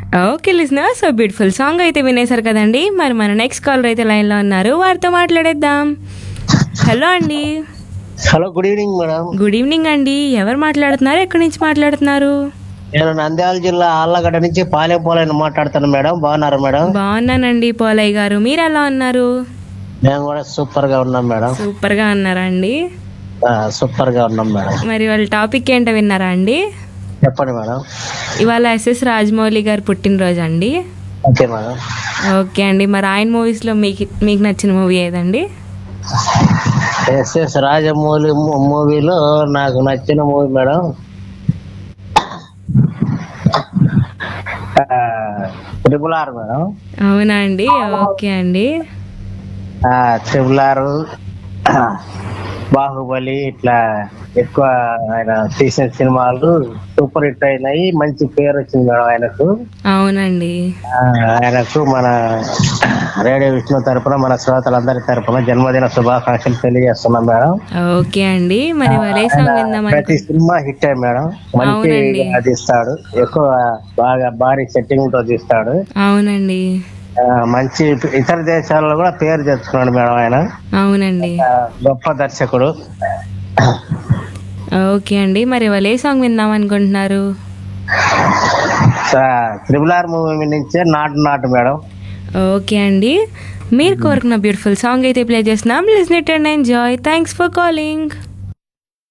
Okay listener so beautiful song అయితే వినేశారు కదండి మరి మన నెక్స్ట్ కాలర్ అయితే లైన్లో ఉన్నారు వారితో మాట్లాడేద్దాం హలో అండి hello good evening madam good evening అండి ఎవరు మాట్లాడుతున్నారు ఎక్కడి నుంచి మాట్లాడుతున్నారు నేను నంద్యాల జిల్లా ఆళ్ళగడ్డ నుంచి పాలెం పోలైన మాట్లాడుతాను మేడం బాగున్నారు మేడం బాగున్నానండి పోలయ్య గారు మీరు ఎలా ఉన్నారు మేము కూడా సూపర్ గా ఉన్నాం మేడం సూపర్గా ఉన్నారా అండి ఆ, సూపర్ గా ఉన్నాం మేడం మరి వాళ్ళ టాపిక్ ఏంటో విన్నారా అండి చెప్పండి మేడం ఇవాళ ఎస్ఎస్ రాజమౌళి గారు పుట్టినరోజు అండి ఓకే మేడం ఓకే అండి మరి ఆయన మూవీస్లో మీకు మీకు నచ్చిన మూవీ ఏదండి ఎస్ఎస్ రాజమౌళి మూ- మూవీలో నాకు నచ్చిన movie madam triple R madam అవునా అండి ఓకే అండి ట్రిపుల్ ఆర్ బాహుబలి ఇట్లా ఎక్కువ ఆయన తీసిన సినిమాలు సూపర్ హిట్ అయినాయి మంచి పేరు వచ్చింది మేడం ఆయనకు అవునండి ఆ, ఆయనకు మన రేడియో విష్ణు తరపున మన శ్రోతలందరి తరపున జన్మదిన శుభాకాంక్షలు తెలియజేస్తున్నాం మేడం ఓకే అండి మరి వలే సాంగ్ విందామని ప్రతి సినిమా హిట్ అయ్యి మేడం మంచి అవునండి. అది ఇస్తాడు ఎక్కువ బాగా భారీ సెట్టింగ్ తో తీస్తాడు అవునండి ఆ, మంచి ఇతర దేశాల్లో కూడా పేరు తెచ్చుకున్నాడు మేడం ఆయన అవునండి ఆ, గొప్ప దర్శకుడు ఓకే అండి మరి వలే సాంగ్ విందాం అనుకుంటున్నారు త్రిబుల్ ఆర్ మూవీ నుంచే నాటు నాటు మేడం ఓకే అండి మీరు కోరుకున్న బ్యూటిఫుల్ సాంగ్ అయితే ప్లే చేస్తున్నాం listen it and enjoy thanks for calling